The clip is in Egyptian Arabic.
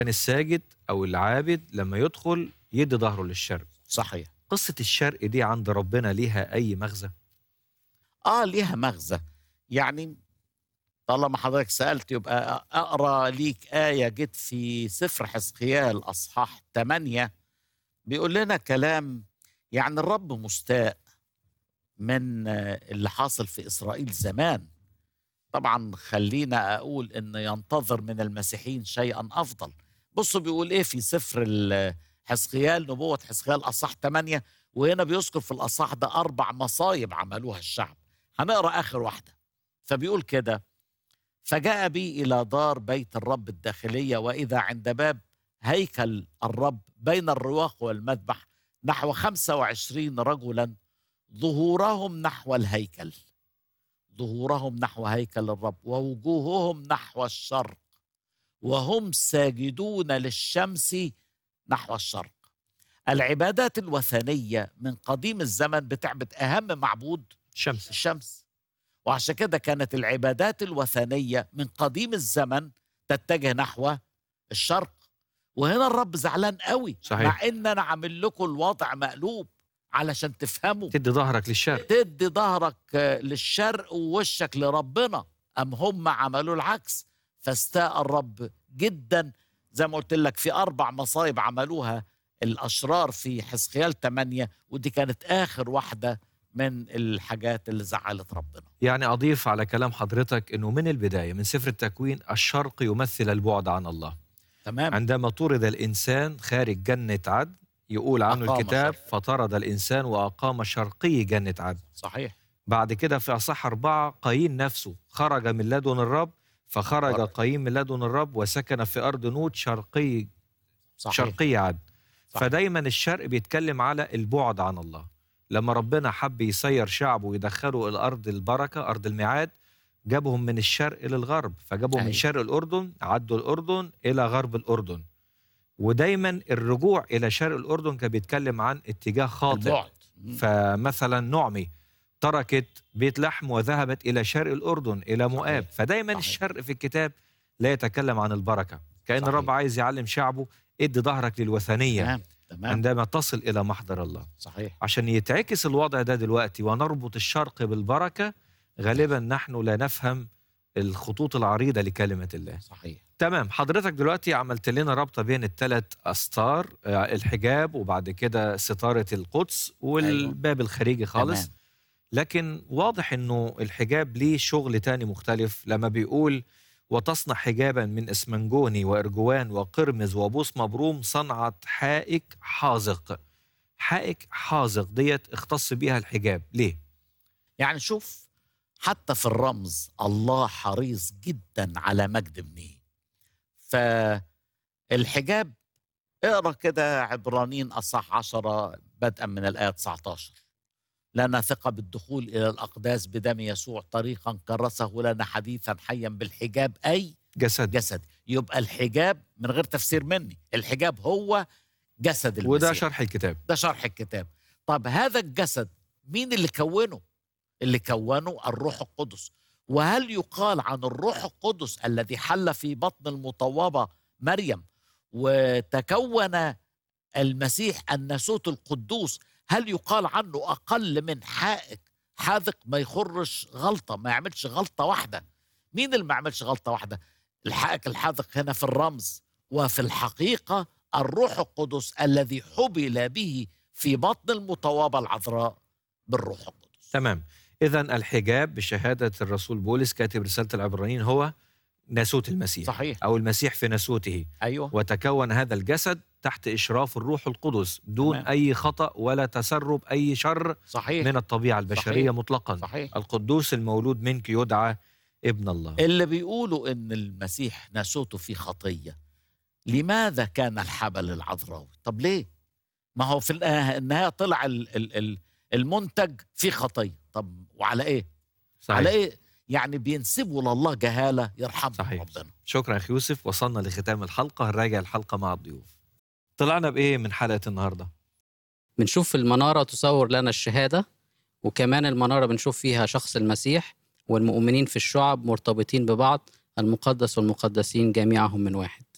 كان الساجد او العابد لما يدخل يدي ظهره للشرق صحيح قصه الشرق دي عند ربنا ليها اي مغزى اه ليها مغزى يعني طالما حضرتك سألت يبقى أقرأ ليك آية جت في سفر حزقيال أصحاح 8 بيقول لنا كلام يعني الرب مستاء من اللي حاصل في إسرائيل زمان طبعا خلينا أقول إن ينتظر من المسيحيين شيئا أفضل بصوا بيقول إيه في سفر حزقيال نبوة حزقيال أصحاح 8 وهنا بيذكر في الأصحاح ده أربع مصايب عملوها الشعب هنقرأ آخر واحدة فبيقول كده فجاء بي إلى دار بيت الرب الداخلية وإذا عند باب هيكل الرب بين الرواق والمذبح نحو خمسة وعشرين رجلا ظهورهم نحو الهيكل ظهورهم نحو هيكل الرب ووجوههم نحو الشرق وهم ساجدون للشمس نحو الشرق العبادات الوثنية من قديم الزمن بتعبد أهم معبود الشمس الشمس وعشان كده كانت العبادات الوثنية من قديم الزمن تتجه نحو الشرق وهنا الرب زعلان قوي صحيح. مع ان انا عامل لكم الوضع مقلوب علشان تفهموا تدي ظهرك للشرق تدي ظهرك آه، للشرق ووشك لربنا ام هم عملوا العكس فاستاء الرب جدا زي ما قلت لك في اربع مصايب عملوها الاشرار في حزقيال 8 ودي كانت اخر واحده من الحاجات اللي زعلت ربنا يعني اضيف على كلام حضرتك انه من البدايه من سفر التكوين الشرق يمثل البعد عن الله تمام عندما طرد الانسان خارج جنه عدن يقول عنه أقام الكتاب شرق. فطرد الانسان واقام شرقي جنه عدن صحيح بعد كده في اصح اربعه قايين نفسه خرج من لدن الرب فخرج خرج. قايين من لدن الرب وسكن في ارض نوت شرقي صحيح شرقي عدن صح. فدايما الشرق بيتكلم على البعد عن الله لما ربنا حب يسير شعبه ويدخله الى ارض البركه ارض الميعاد جابهم من الشرق للغرب فجابهم من أيوة. شرق الاردن عدوا الاردن الى غرب الاردن ودايما الرجوع الى شرق الاردن كان بيتكلم عن اتجاه خاطئ البعد مم. فمثلا نعمي تركت بيت لحم وذهبت الى شرق الاردن الى مؤاب صحيح. فدايما صحيح. الشرق في الكتاب لا يتكلم عن البركه كان صحيح. الرب عايز يعلم شعبه ادي ظهرك للوثنيه تمام تمام عندما تصل الى محضر الله صحيح عشان يتعكس الوضع ده دلوقتي ونربط الشرق بالبركه غالبا نحن لا نفهم الخطوط العريضه لكلمه الله صحيح تمام حضرتك دلوقتي عملت لنا رابطه بين الثلاث استار آه، الحجاب وبعد كده ستاره القدس والباب الخارجي خالص تمام. لكن واضح انه الحجاب ليه شغل تاني مختلف لما بيقول وتصنع حجابا من اسمنجوني وارجوان وقرمز وبوس مبروم صنعت حائك حاذق حائك حاذق ديت اختص بيها الحجاب ليه يعني شوف حتى في الرمز الله حريص جدا على مجد ابنه فالحجاب اقرا كده عبرانيين اصح عشرة بدءا من الايه 19 لنا ثقه بالدخول الى الاقداس بدم يسوع طريقا كرسه لنا حديثا حيا بالحجاب اي جسد جسد يبقى الحجاب من غير تفسير مني الحجاب هو جسد المسيح وده شرح الكتاب ده شرح الكتاب طب هذا الجسد مين اللي كونه اللي كونه الروح القدس وهل يقال عن الروح القدس الذي حل في بطن المطوبة مريم وتكون المسيح الناسوت القدوس هل يقال عنه أقل من حائك حاذق ما يخرش غلطة ما يعملش غلطة واحدة مين اللي ما يعملش غلطة واحدة الحائك الحاذق هنا في الرمز وفي الحقيقة الروح القدس الذي حبل به في بطن المطوبة العذراء بالروح القدس تمام اذا الحجاب بشهاده الرسول بولس كاتب رساله العبرانيين هو ناسوت المسيح صحيح او المسيح في ناسوته أيوه وتكون هذا الجسد تحت اشراف الروح القدس دون تمام. اي خطا ولا تسرب اي شر صحيح من الطبيعه البشريه صحيح. مطلقا صحيح القدوس المولود منك يدعى ابن الله اللي بيقولوا ان المسيح ناسوته في خطيه لماذا كان الحبل العذراوي طب ليه ما هو في النهايه النهاية طلع ال- ال- ال- المنتج في خطيه طب وعلى ايه صحيح. على ايه يعني بينسبوا لله جهاله يرحمه صحيح. ربنا شكرا اخي يوسف وصلنا لختام الحلقه هنراجع الحلقه مع الضيوف طلعنا بايه من حلقه النهارده بنشوف المنارة تصور لنا الشهادة وكمان المنارة بنشوف فيها شخص المسيح والمؤمنين في الشعب مرتبطين ببعض المقدس والمقدسين جميعهم من واحد